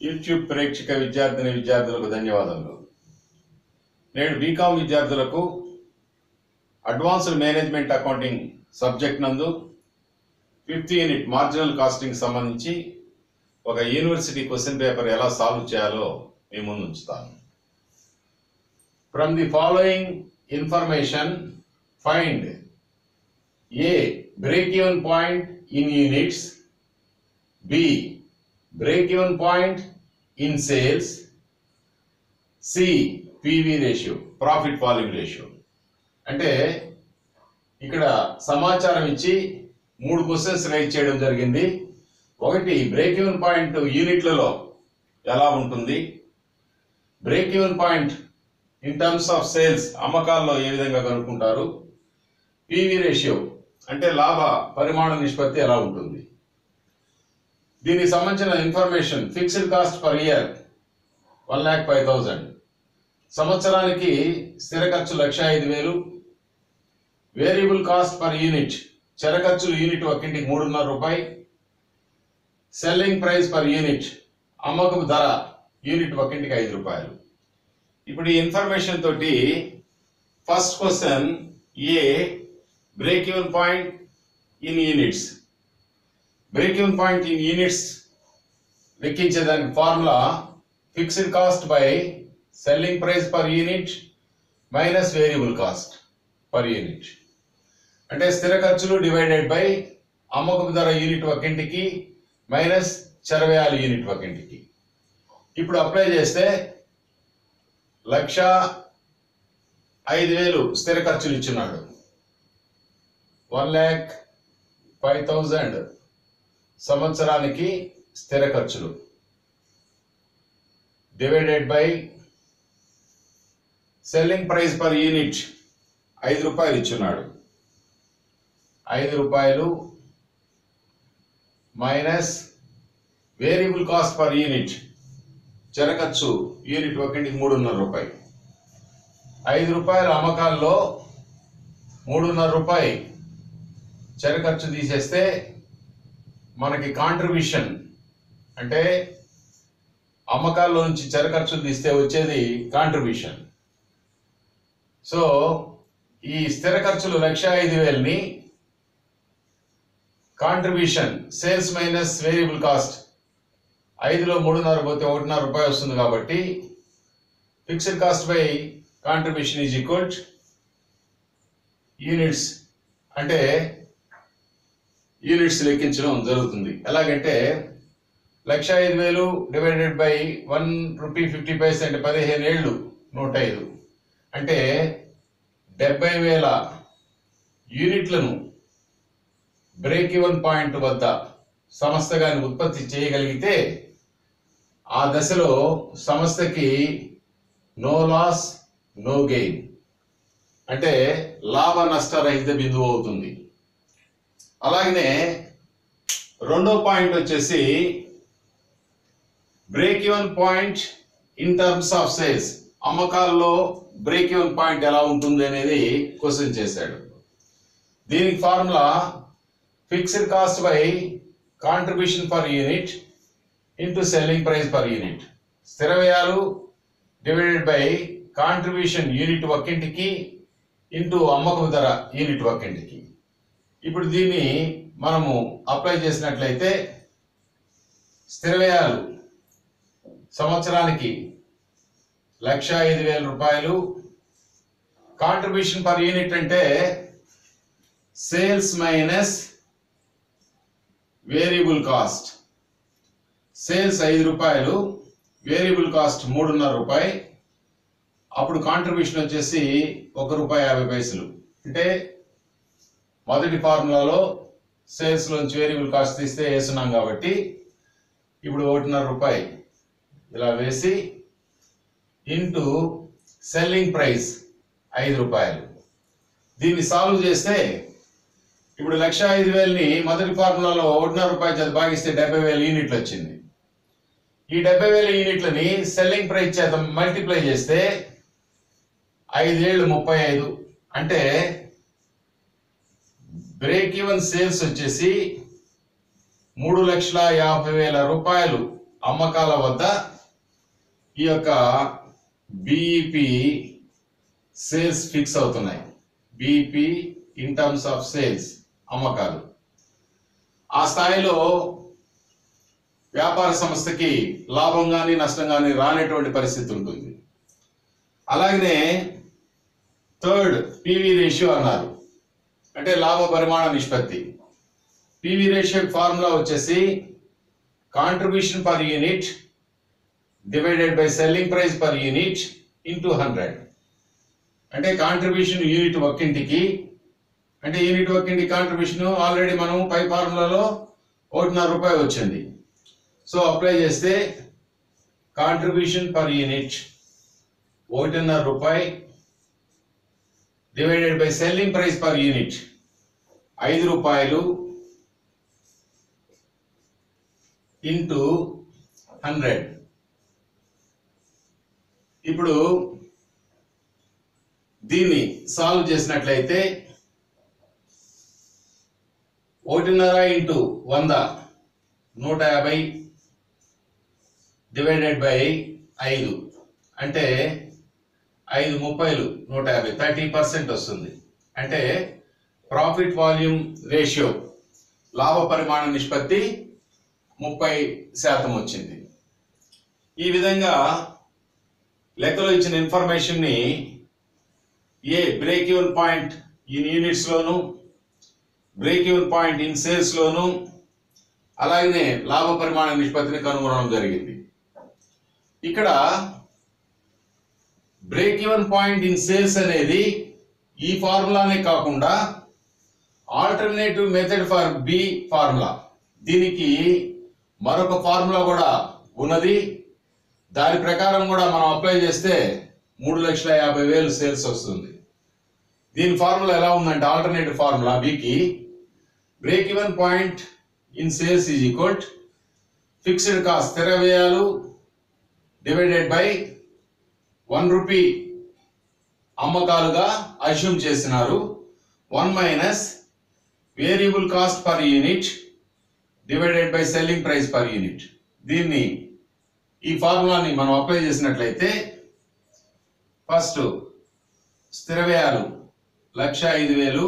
YouTube ప్రేక్షక విద్యార్థిని విద్యార్థులకు ధన్యవాదాలు నేడు బీకామ్ విద్యార్థులకు అడ్వాన్స్డ్ మేనేజ్మెంట్ అకౌంటింగ్ సబ్జెక్ట్ నందు ఫిఫ్త్ యూనిట్ మార్జినల్ కాస్టింగ్ సంబంధించి ఒక యూనివర్సిటీ క్వశ్చన్ పేపర్ ఎలా సాల్వ్ చేయాలో మీ ముందు ఉంచుతాను from the following information find a break even point in units B break even point in sales C PV ratio profit volume ratio అంటే ఇక్కడ సమాచారం ఇచ్చి మూడు క్వశ్చన్స్ రైజ్ చేయడం జరిగింది ఒకటి బ్రేక్ ఈవెన్ పాయింట్ యూనిట్లలో ఎలా ఉంటుంది break even point in terms of sales అమ్మకాల్లో ఏ విధంగా కనుక్కుంటారు పివి రేషియో అంటే లాభ పరిమాణ నిష్పత్తి ఎలా ఉంటుంది దీనికి సంబంధించిన information fixed cost per year one lakh five thousand సంవత్సరానికి స్థిర ఖర్చు లక్ష ఐదు వేలు వేరియబుల్ కాస్ట్ పర్ యూనిట్ చర ఖర్చులు యూనిట్ ఒక్కింటికి మూడున్నర రూపాయి సెల్లింగ్ ప్రైస్ పర్ యూనిట్ అమ్మకపు ధర యూనిట్ ఒక్కింటికి ఐదు రూపాయలు ఇప్పుడు ఈ ఇన్ఫర్మేషన్ తోటి first question A break even point in units break even point in units లెక్కించేదానికి formula fixed cost by selling price per unit minus variable cost per unit అంటే స్థిర ఖర్చులు డివైడెడ్ బై అమ్మకపు ధర యూనిట్ ఒక్కింటికి మైనస్ చరవేయాలి unit ఒక్కింటికి ఇప్పుడు అప్లై చేస్తే లక్ష ఐదు వేలు స్థిర ఖర్చులు ఇచ్చున్నాడు వన్ ల్యాక్ ఫైవ్ థౌజండ్ సంవత్సరానికి స్థిర ఖర్చులు divided by selling price per unit ఐదు రూపాయలు ఇచ్చున్నాడు ఐదు రూపాయలు minus variable cost per unit చెరఖర్చు యూనిట్ ఒకటికి మూడున్నర రూపాయి ఐదు రూపాయల అమ్మకాల్లో మూడున్నర రూపాయి చెరఖర్చు తీసేస్తే మనకి కాంట్రిబ్యూషన్ అంటే అమ్మకాల్లో నుంచి చెరఖర్చులు తీస్తే వచ్చేది కాంట్రిబ్యూషన్ సో ఈ స్థిర ఖర్చులు లక్ష ఐదు వేలని contribution sales minus variable cost ఐదులో మూడున్నర పోతే ఒకటిన్నర రూపాయి వస్తుంది కాబట్టి fixed cost by contribution is equal units అంటే యూనిట్స్ లెక్కించడం జరుగుతుంది ఎలాగంటే లక్ష ఐదు వేలు divided by one rupee fifty paise అంటే పదిహేను ఏళ్ళు నూట ఐదు అంటే డెబ్బై వేల యూనిట్లను బ్రేక్ ఈవెన్ పాయింట్ వద్ద సంస్థ కానీ ఉత్పత్తి చేయగలిగితే ఆ దశలో సంస్థకి నో లాస్ నో గెయిన్ అంటే లాభ నష్టరహిత బిందువు అవుతుంది అలాగనే రెండో పాయింట్ వచ్చేసి break even point in terms of sales అమ్మకాల్లో బ్రేక్ ఈవెన్ పాయింట్ ఎలా ఉంటుంది అనేది క్వశ్చన్ చేశాడు దీనికి formula fixed cost by contribution per unit into selling price per unit స్థిర వ్యయాలు డివైడెడ్ బై కాంట్రిబ్యూషన్ యూనిట్ ఒక్కింటికి ఇంటూ అమ్మకం ధర యూనిట్ ఒక్కింటికి ఇప్పుడు దీన్ని మనము అప్లై చేసినట్లయితే స్థిర వ్యయాలు సంవత్సరానికి లక్ష ఐదు వేల రూపాయలు కాంట్రిబ్యూషన్ పర్ యూనిట్ అంటే sales minus variable cost sales ఐదు రూపాయలు వేరియబుల్ కాస్ట్ మూడున్నర రూపాయి అప్పుడు కాంట్రిబ్యూషన్ వచ్చేసి ఒక రూపాయి యాభై పైసలు అంటే మొదటి ఫార్ములాలో సేల్స్ లోంచి వేరియబుల్ కాస్ట్ తీస్తే వేస్తున్నాం కాబట్టి ఇప్పుడు ఒకటిన్నర రూపాయి ఇలా వేసి ఇంటూ సెల్లింగ్ ప్రైస్ ఐదు రూపాయలు దీన్ని సాల్వ్ చేస్తే ఇప్పుడు లక్ష ఐదు వేలని మొదటి ఫార్ములాలో ఒకటిన్నర రూపాయలు చేత భాగిస్తే డెబ్బై వేల యూనిట్లు వచ్చింది ఈ డెబ్బై వేల యూనిట్లని సెల్లింగ్ ప్రైస్ చేత మల్టిప్లై చేస్తే ఐదేళ్ళు ముప్పై ఐదు అంటే బ్రేక్ ఈవెన్ సేల్స్ వచ్చేసి మూడు లక్షల యాభై వేల రూపాయలు అమ్మకాల వద్ద ఈ యొక్క బిఈపి సేల్స్ ఫిక్స్ అవుతున్నాయి BEP in terms of sales అమ్మకాలు ఆ స్థాయిలో వ్యాపార సంస్థకి లాభం కానీ నష్టం కానీ రానటువంటి పరిస్థితి ఉంటుంది అలాగనే థర్డ్ పివి రేషియో అన్నారు అంటే లాభ పరిమాణ నిష్పత్తి పివి రేషియో ఫార్ములా వచ్చేసి contribution per unit divided by selling price per unit into hundred అంటే కాంట్రిబ్యూషన్ యూనిట్ ఒక్కింటికి అంటే యూనిట్ ఒక్కింటి కాంట్రిబ్యూషన్ ఆల్రెడీ మనం పై ఫార్ములాలో ఒకటిన్నర రూపాయి వచ్చింది సో అప్లై చేస్తే కాంట్రిబ్యూషన్ పర్ యూనిట్ ఒకటిన్నర రూపాయి divided by selling price per unit ఐదు రూపాయలు ఇంటూ హండ్రెడ్ ఇప్పుడు దీన్ని సాల్వ్ చేసినట్లయితే ఒకటిన్నర ఇంటూ వంద నూట యాభై డివైడెడ్ బై ఐదు అంటే ఐదు ముప్పైలు నూట యాభై థర్టీ పర్సెంట్ వస్తుంది అంటే ప్రాఫిట్ వాల్యూమ్ రేషియో లాభ పరిమాణ నిష్పత్తి ముప్పై శాతం వచ్చింది ఈ విధంగా లెక్కలో ఇచ్చిన ఇన్ఫర్మేషన్ని A break even point in units లోను break even point in sales లోను అలాగనే లాభ పరిమాణ నిష్పత్తిని కనుగొనడం జరిగింది ఇక్కడ break even point in sales అనేది ఈ ఫార్ములానే కాకుండా alternative method for B formula దీనికి మరొక ఫార్ములా కూడా ఉన్నది దాని ప్రకారం కూడా మనం అప్లై చేస్తే మూడు లక్షల యాభై వేలు సేల్స్ వస్తుంది దీని ఫార్ములా ఎలా ఉందంటే ఆల్టర్నేటివ్ ఫార్ములా బికి break even point in sales is equal fixed cost స్థిర వ్యయాలు డివైడెడ్ బై వన్ రూపీ అమ్మకాలుగా అజ్యూమ్ చేసినారు one minus variable cost per unit divided by selling price per unit దీన్ని ఈ ఫార్ములాని మనం అప్లై చేసినట్లయితే ఫస్ట్ స్థిర వ్యయాలు లక్ష ఐదు వేలు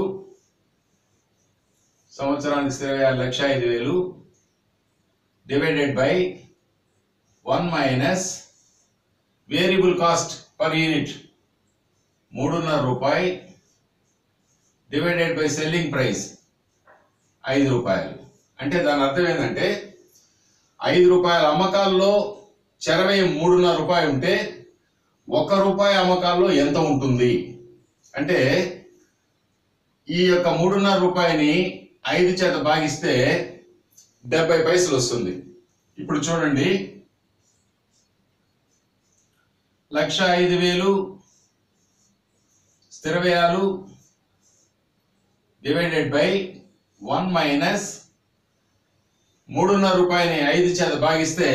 సంవత్సరానికి స్థిర వ్యయాలు లక్ష ఐదు వేలు divided by one minus variable cost per unit మూడున్నర రూపాయి డివైడెడ్ బై సెల్లింగ్ ప్రైస్ ఐదు రూపాయలు అంటే దాని అర్థం ఏంటంటే ఐదు రూపాయల అమ్మకాల్లో చెరవయం మూడున్నర రూపాయి ఉంటే ఒక రూపాయి అమ్మకాల్లో ఎంత ఉంటుంది అంటే ఈ యొక్క మూడున్నర రూపాయిని ఐదు చేత భాగిస్తే డెబ్బై పైసలు వస్తుంది ఇప్పుడు చూడండి లక్ష ఐదు వేలు స్థిర వ్యయాలు డివైడెడ్ బై వన్ మైనస్ మూడున్నర రూపాయని ఐదు చేత భాగిస్తే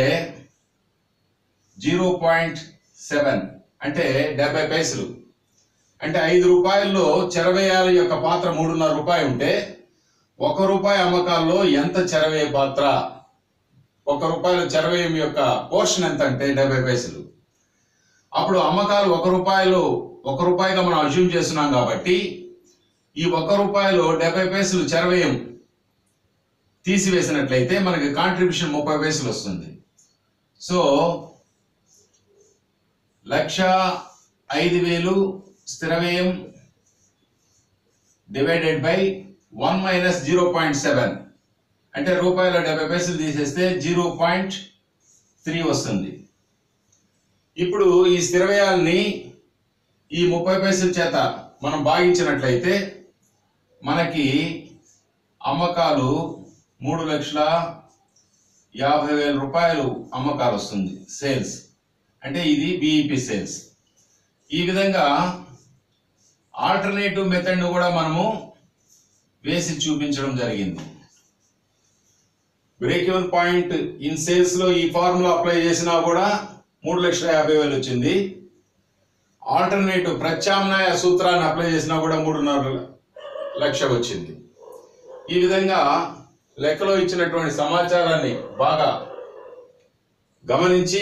జీరో పాయింట్ సెవెన్ అంటే డెబ్బై పైసలు అంటే ఐదు రూపాయల్లో చెరవేయాల యొక్క పాత్ర మూడున్నర రూపాయి ఉంటే ఒక రూపాయి అమ్మకాల్లో ఎంత చెరవేయ పాత్ర ఒక రూపాయల చెరవేయం యొక్క పోర్షన్ ఎంత అంటే డెబ్బై పైసలు అప్పుడు అమ్మకాలు ఒక రూపాయలు ఒక రూపాయిగా మనం అజ్యూమ్ చేస్తున్నాం కాబట్టి ఈ ఒక్క రూపాయలు డెబ్బై పైసలు చెరవేయం తీసివేసినట్లయితే మనకి కాంట్రిబ్యూషన్ ముప్పై పైసలు వస్తుంది సో లక్ష ఐదు వేలు స్థిర వ్యయం divided by one minus zero point seven అంటే రూపాయల డెబ్బై పైసలు తీసేస్తే జీరో పాయింట్ త్రీ వస్తుంది ఇప్పుడు ఈ స్థిర వ్యయాల్ని ఈ ముప్పై పైసల చేత మనం భాగించినట్లయితే మనకి అమ్మకాలు మూడు లక్షల యాభై వేల రూపాయలు అమ్మకాలు వస్తుంది సేల్స్ అంటే ఇది బిఈపి సేల్స్ ఈ విధంగా ఆల్టర్నేటివ్ మెథడ్ ను కూడా మనము వేసి చూపించడం జరిగింది break even point in sales లో ఈ ఫార్ములా అప్లై చేసినా కూడా మూడు లక్షల యాభై వేలు వచ్చింది ఆల్టర్నేటివ్ ప్రత్యామ్నాయ సూత్రాన్ని అప్లై చేసినా కూడా మూడున్నర లక్ష వచ్చింది ఈ విధంగా లెక్కలో ఇచ్చినటువంటి సమాచారాన్ని బాగా గమనించి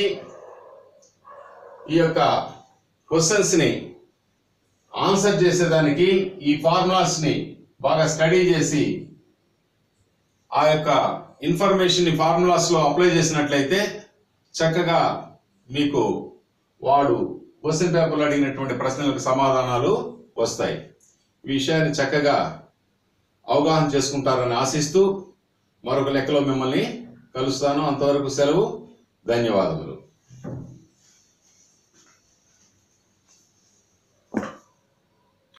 ఈ యొక్క క్వశ్చన్స్ని ఆన్సర్ చేసేదానికి ఈ ఫార్ములాస్ని బాగా స్టడీ చేసి ఆ యొక్క ఇన్ఫర్మేషన్ ఫార్ములాస్లో అప్లై చేసినట్లయితే చక్కగా మీకు వాడు క్వశ్చన్ పేపర్లో అడిగినటువంటి ప్రశ్నలకు సమాధానాలు వస్తాయి ఈ విషయాన్ని చక్కగా అవగాహన చేసుకుంటారని ఆశిస్తూ మరొక లెక్కలో మిమ్మల్ని కలుస్తాను అంతవరకు సెలవు ధన్యవాదములు